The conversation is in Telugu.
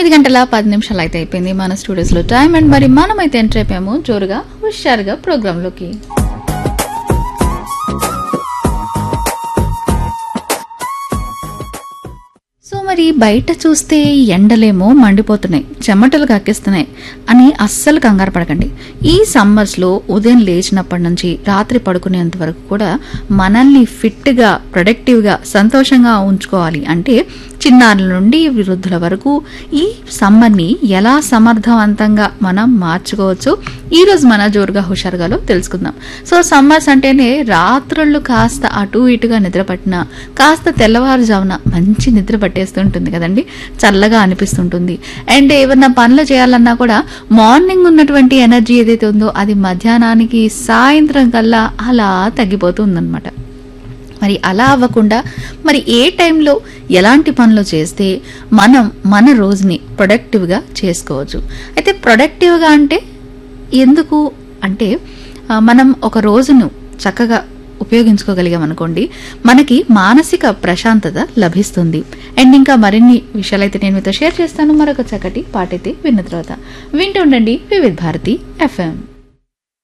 ఎనిమిది గంటల పది నిమిషాలు అయితే అయిపోయింది మన స్టూడియోస్లో టైం అండ్ మరి మనమైతే ఎంటర్ అయిపోయాము జోరుగా హుషారుగా ప్రోగ్రాంలోకి సో మరి బయట చూస్తే ఎండలేమో మండిపోతున్నాయి చెమటలు కక్కిస్తున్నాయి అని అస్సలు కంగారు పడకండి ఈ సమ్మర్స్లో ఉదయం లేచినప్పటి నుంచి రాత్రి పడుకునేంత వరకు కూడా మనల్ని ఫిట్గా ప్రొడక్టివ్గా సంతోషంగా ఉంచుకోవాలి అంటే చిన్నారుల నుండి వృద్ధుల వరకు ఈ సమ్మర్ని ఎలా సమర్థవంతంగా మనం మార్చుకోవచ్చు ఈ రోజు మన జోరుగా హుషారుగాలో తెలుసుకుందాం సో సమ్మర్స్ అంటేనే రాత్రుళ్ళు కాస్త అటు ఇటుగా నిద్ర పట్టినా కాస్త తెల్లవారుజామున మంచి నిద్ర పట్టేస్తుంటుంది కదండి చల్లగా అనిపిస్తుంటుంది అండ్ ఏమన్నా పనులు చేయాలన్నా కూడా మార్నింగ్ ఉన్నటువంటి ఎనర్జీ ఏదైతే ఉందో అది మధ్యాహ్నానికి సాయంత్రం కల్లా అలా తగ్గిపోతుందన్నమాట మరి అలా అవ్వకుండా మరి ఏ టైంలో ఎలాంటి పనులు చేస్తే మనం మన రోజుని ప్రొడక్టివ్గా చేసుకోవచ్చు అయితే ప్రొడక్టివ్గా అంటే ఎందుకు అంటే ఆ, మనం ఒక రోజును చక్కగా ఉపయోగించుకోగలిగాం అనుకోండి మనకి మానసిక ప్రశాంతత లభిస్తుంది అండ్ ఇంకా మరిన్ని విషయాలైతే నేను మీతో షేర్ చేస్తాను మరొక చక్కటి పాటైతే విన్న తర్వాత వింటూ ఉండండి వివిధ్ భారతి ఎఫ్ఎం